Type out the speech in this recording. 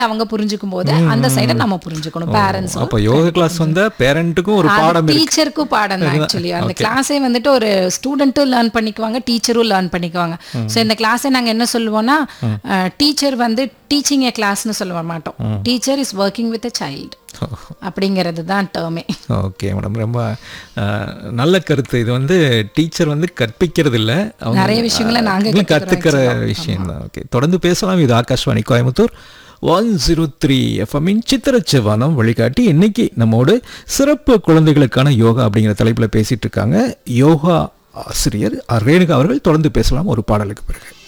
அவங்க புரிஞ்சுக்கும் போது அந்த சைடை நம்ம புரிஞ்சுக்கணும் பேரண்ட்ஸ் அப்போ யோகா கிளாஸ் வந்த பேரண்ட்டுக்கும் ஒரு பாடம் இருக்கு டீச்சருக்கும் பாடம் தான் ஆக்சுவலி அந்த கிளாஸே வந்துட்டு ஒரு ஸ்டூடெண்ட்டும் லேர்ன் பண்ணிக்குவாங்க டீச்சரும் லேர்ன் பண்ணிக்குவாங்க ஸோ இந்த கிளாஸை நாங்க என்ன சொல்லுவோம்னா டீச்சர் வந்து டீச்சிங் ஏ கிளாஸ்னு சொல்ல மாட்டோம் teacher is working with a child அப்படிங்கிறது தான் டேர்மே ஓகே மேடம் ரொம்ப அஹ், நல்ல கருத்து இது வந்து டீச்சர் வந்து கற்பிக்கிறது இல்ல அவங்க நிறைய விஷயங்களை நாங்க அவங்க கத்துக்கிற விஷயம் தான் ஓகே தொடர்ந்து பேசலாம் இது Akashvani Coimbatore one zero three எஃப்எம்மின் சித்திரச்சிவானம் வழிகாட்டி இன்னைக்கு நம்மோடு சிறப்பு குழந்தைகளுக்கான யோகா அப்படிங்கிற தலைப்பில் பேசிட்டு இருக்காங்க யோகா ஆசிரியர் ரேணுகா அவர்கள் தொடர்ந்து பேசலாம் ஒரு பாடலுக்கு பிறகு